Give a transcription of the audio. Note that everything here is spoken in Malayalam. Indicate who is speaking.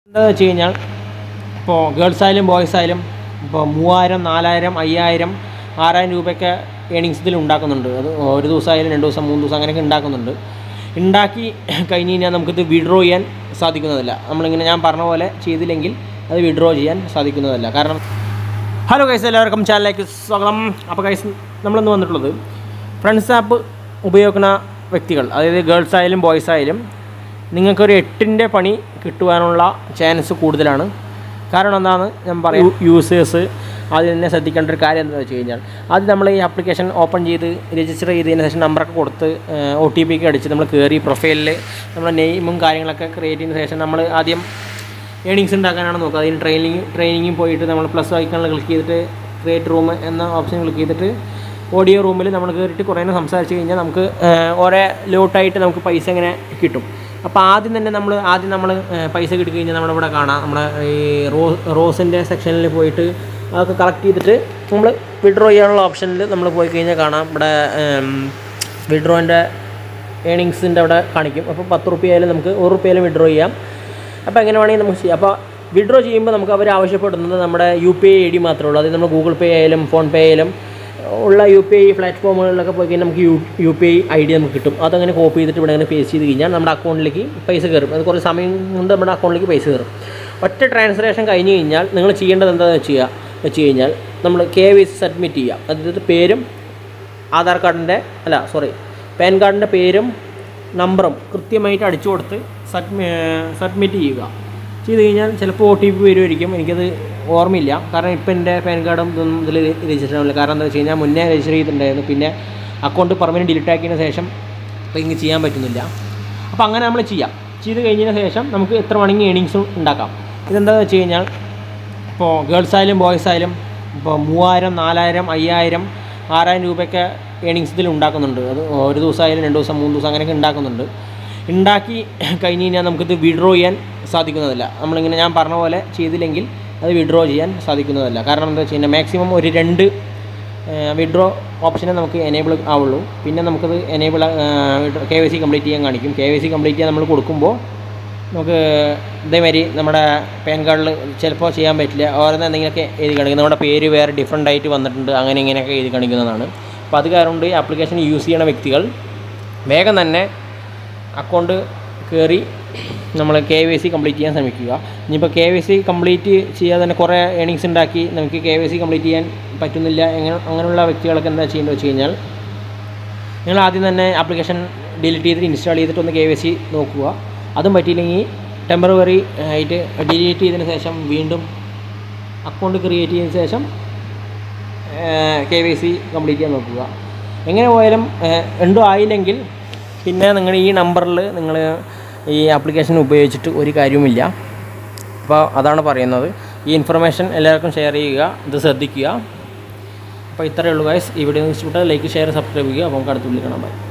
Speaker 1: എന്താണെന്ന് വെച്ച് കഴിഞ്ഞാൽ ഇപ്പോൾ ഗേൾസ് ആയാലും ബോയ്സ് ആയാലും ഇപ്പോൾ മൂവായിരം നാലായിരം അയ്യായിരം ആറായിരം രൂപയൊക്കെ ഏണിങ്സ് ഇതിൽ ഉണ്ടാക്കുന്നുണ്ട് അത് ഒരു ദിവസമായാലും രണ്ട് ദിവസം മൂന്ന് ദിവസം അങ്ങനെയൊക്കെ ഉണ്ടാക്കുന്നുണ്ട് ഉണ്ടാക്കി കഴിഞ്ഞ് കഴിഞ്ഞാൽ നമുക്കിത് വിഡ്രോ ചെയ്യാൻ സാധിക്കുന്നതല്ല നമ്മളിങ്ങനെ ഞാൻ പറഞ്ഞ പോലെ ചെയ്തില്ലെങ്കിൽ അത് വിഡ്രോ ചെയ്യാൻ സാധിക്കുന്നതല്ല കാരണം ഹലോ ഗൈസ് എല്ലാവർക്കും ചാനലിലേക്ക് സ്വാഗതം അപ്പോൾ ഗൈസ് നമ്മളിന്ന് വന്നിട്ടുള്ളത് ഫ്രണ്ട്സ് ആപ്പ് ഉപയോഗിക്കുന്ന വ്യക്തികൾ അതായത് ഗേൾസ് ആയാലും ബോയ്സ് ആയാലും നിങ്ങൾക്കൊരു എട്ടിൻ്റെ പണി കിട്ടുവാനുള്ള ചാൻസ് കൂടുതലാണ് കാരണം എന്താണ് ഞാൻ പറയും യൂസേഴ്സ് അത് തന്നെ ശ്രദ്ധിക്കേണ്ട ഒരു കാര്യം എന്താണെന്ന് വെച്ച് കഴിഞ്ഞാൽ ആദ്യം നമ്മൾ ഈ ആപ്ലിക്കേഷൻ ഓപ്പൺ ചെയ്ത് രജിസ്റ്റർ ചെയ്തതിന് ശേഷം നമ്പറൊക്കെ കൊടുത്ത് ഒ ടി പി ഒക്കെ അടിച്ച് നമ്മൾ കയറി പ്രൊഫൈലിൽ നമ്മുടെ നെയിമും കാര്യങ്ങളൊക്കെ ക്രിയേറ്റ് ചെയ്തതിന് ശേഷം നമ്മൾ ആദ്യം ഏണിങ്സ് ഉണ്ടാക്കാനാണ് നോക്കുക അതിന് ട്രെയിനിങ് ട്രെയിനിങ്ങിൽ പോയിട്ട് നമ്മൾ പ്ലസ് ഐക്കണിൽ ക്ലിക്ക് ചെയ്തിട്ട് ക്രിയേറ്റ് റൂം എന്ന ഓപ്ഷൻ ക്ലിക്ക് ചെയ്തിട്ട് ഓഡിയോ റൂമിൽ നമ്മൾ കയറിയിട്ട് കുറേ നേരം സംസാരിച്ച് കഴിഞ്ഞാൽ നമുക്ക് ഏഹ്, ഓരോ ലോട്ടായിട്ട് നമുക്ക് പൈസ ഇങ്ങനെ കിട്ടും അപ്പോൾ ആദ്യം തന്നെ നമ്മൾ ആദ്യം നമ്മൾ ഏഹ്, പൈസ കിട്ടി കഴിഞ്ഞാൽ നമ്മളിവിടെ കാണാം നമ്മുടെ ഈ റോ റോസിൻ്റെ സെക്ഷനിൽ പോയിട്ട് അതൊക്കെ കളക്ട് ചെയ്തിട്ട് നമ്മൾ വിഡ്രോ ചെയ്യാനുള്ള ഓപ്ഷനിൽ നമ്മൾ പോയി കഴിഞ്ഞാൽ കാണാം ഇവിടെ വിഡ്രോൻ്റെ ഏണിങ്സിൻ്റെ അവിടെ കാണിക്കും അപ്പോൾ പത്ത് റുപ്യയായാലും നമുക്ക് ഒരു റുപ്യയിലും വിഡ്രോ ചെയ്യാം അപ്പോൾ എങ്ങനെ വേണമെങ്കിൽ നമുക്ക് ചെയ്യാം അപ്പോൾ വിഡ്രോ ചെയ്യുമ്പോൾ നമുക്ക് അവർ ആവശ്യപ്പെടുന്നത് നമ്മുടെ U P I I D മാത്രമേ ഉള്ളൂ അത് നമ്മൾ ഗൂഗിൾ പേ ആയാലും ഫോൺ പേ ആയാലും ഉള്ള യു പി ഐ പ്ലാറ്റ്ഫോമുകളിലൊക്കെ പോയി കഴിഞ്ഞാൽ നമുക്ക് U U P I I D നമുക്ക് കിട്ടും അതങ്ങനെ കോപ്പി ചെയ്തിട്ട് ഇവിടെ അങ്ങനെ പേസ്റ്റ് ചെയ്ത് കഴിഞ്ഞാൽ നമ്മുടെ അക്കൗണ്ടിലേക്ക് പൈസ കയറും അത് കുറച്ച് സമയം കൊണ്ട് നമ്മുടെ അക്കൗണ്ടിലേക്ക് പൈസ കയറും ഒറ്റ ട്രാൻസാക്ഷൻ കഴിഞ്ഞ് കഴിഞ്ഞാൽ നിങ്ങൾ ചെയ്യേണ്ടത് എന്താണെന്ന് വെച്ച് ചെയ്യുക വെച്ച് കഴിഞ്ഞാൽ നമ്മൾ കെ വൈ സി സബ്മിറ്റ് ചെയ്യുക അതായത് പേരും ആധാർ കാർഡിൻ്റെ അല്ല സോറി പാൻ കാർഡിൻ്റെ പേരും നമ്പറും കൃത്യമായിട്ട് അടിച്ചു കൊടുത്ത് സബ്മി സബ്മിറ്റ് ചെയ്യുക ചെയ്ത് കഴിഞ്ഞാൽ ചിലപ്പോൾ ഒ ടി പി വരുമായിരിക്കും എനിക്കത് ഓർമ്മയില്ല കാരണം ഇപ്പം എൻ്റെ പാൻ കാർഡും ഇതൊന്നും ഇതിൽ രജിസ്റ്റർ ആവില്ല കാരണം എന്താ വെച്ച് കഴിഞ്ഞാൽ മുന്നേ രജിസ്റ്റർ ചെയ്തിട്ടുണ്ടായിരുന്നു പിന്നെ അക്കൗണ്ട് പെർമനൻറ്റ് ഡിലീറ്റ് ആക്കിയതിന് ശേഷം അപ്പോൾ ഇങ്ങനെ ചെയ്യാൻ പറ്റുന്നില്ല അപ്പോൾ അങ്ങനെ നമ്മൾ ചെയ്യാം ചെയ്ത് കഴിഞ്ഞതിന് ശേഷം നമുക്ക് എത്ര വേണമെങ്കിൽ ഏണിങ്സും ഉണ്ടാക്കാം ഇതെന്താണെന്ന് വെച്ച് കഴിഞ്ഞാൽ ഇപ്പോൾ ഗേൾസ് ആയാലും ബോയ്സ് ആയാലും ഇപ്പോൾ മൂവായിരം നാലായിരം അയ്യായിരം ആറായിരം രൂപയൊക്കെ ഏണിങ്സ് ഇതിൽ ഉണ്ടാക്കുന്നുണ്ട് അത് ഒരു ദിവസമായാലും രണ്ട് ദിവസം മൂന്ന് ദിവസം അങ്ങനെയൊക്കെ ഉണ്ടാക്കുന്നുണ്ട് ഉണ്ടാക്കി കഴിഞ്ഞ് കഴിഞ്ഞാൽ നമുക്കിത് വിഡ്രോ ചെയ്യാൻ സാധിക്കുന്നതല്ല നമ്മളിങ്ങനെ ഞാൻ പറഞ്ഞ പോലെ ചെയ്തില്ലെങ്കിൽ അത് വിഡ്രോ ചെയ്യാൻ സാധിക്കുന്നതല്ല കാരണം എന്താ വെച്ച് കഴിഞ്ഞാൽ മാക്സിമം ഒരു രണ്ട് വിഡ്രോ ഓപ്ഷനെ നമുക്ക് എനേബിൾ ആവുള്ളൂ പിന്നെ നമുക്കത് enable K Y C complete ചെയ്യാൻ കാണിക്കും കെ വൈ സി കംപ്ലീറ്റ് ചെയ്യാൻ നമ്മൾ കൊടുക്കുമ്പോൾ നമുക്ക് ഇതേമാതിരി നമ്മുടെ പാൻ കാർഡിൽ ചിലപ്പോൾ ചെയ്യാൻ പറ്റില്ല ഓരോന്ന് എന്തെങ്കിലുമൊക്കെ എഴുതി കാണിക്കും നമ്മുടെ പേര് വേറെ ഡിഫറെൻ്റ് ആയിട്ട് വന്നിട്ടുണ്ട് അങ്ങനെ ഇങ്ങനെയൊക്കെ എഴുതി കാണിക്കുന്നതാണ് അപ്പോൾ അത് കാരണം കൊണ്ട് ഈ ആപ്ലിക്കേഷൻ യൂസ് ചെയ്യണ വ്യക്തികൾ വേഗം തന്നെ അക്കൗണ്ട് കയറി നമ്മൾ കെ വൈ സി കംപ്ലീറ്റ് ചെയ്യാൻ ശ്രമിക്കുക ഇനിയിപ്പോൾ കെ വൈ സി കംപ്ലീറ്റ് ചെയ്യാതെ തന്നെ കുറേ ഏണിങ്സ് ഉണ്ടാക്കി നമുക്ക് കെ വൈ സി കംപ്ലീറ്റ് ചെയ്യാൻ പറ്റുന്നില്ല എങ്ങനെ അങ്ങനെയുള്ള വ്യക്തികളൊക്കെ എന്താ ചെയ്യേണ്ടത് വെച്ച് കഴിഞ്ഞാൽ നിങ്ങൾ ആദ്യം തന്നെ ആപ്ലിക്കേഷൻ ഡിലീറ്റ് ചെയ്തിട്ട് ഇൻസ്റ്റാൾ ചെയ്തിട്ട് ഒന്ന് കെ വൈ സി നോക്കുക അതും പറ്റിയില്ലെങ്കിൽ ടെമ്പററി ആയിട്ട് ഡിലീറ്റ് ചെയ്തതിന് ശേഷം വീണ്ടും അക്കൗണ്ട് ക്രിയേറ്റ് ചെയ്തതിന് ശേഷം കെ വൈ സി കംപ്ലീറ്റ് ചെയ്യാൻ നോക്കുക എങ്ങനെ പോയാലും ഏഹ്, രണ്ടും ആയില്ലെങ്കിൽ പിന്നെ നിങ്ങൾ ഈ നമ്പറിൽ നിങ്ങൾ ഈ ആപ്ലിക്കേഷൻ ഉപയോഗിച്ചിട്ട് ഒരു കാര്യവുമില്ല അപ്പോൾ അതാണ് പറയുന്നത് ഈ ഇൻഫർമേഷൻ എല്ലാവർക്കും ഷെയർ ചെയ്യുക ഇത് ശ്രദ്ധിക്കുക അപ്പോൾ ഇത്രയേ ഉള്ളൂ ഗൈസ് ഈ വീഡിയോ ഇഷ്ടപ്പെട്ടാൽ ലൈക്ക് ഷെയർ സബ്സ്ക്രൈബ് ചെയ്യുക അപ്പോൾ നമുക്ക് അടുത്ത വീഡിയോ കാണാൻ ബൈ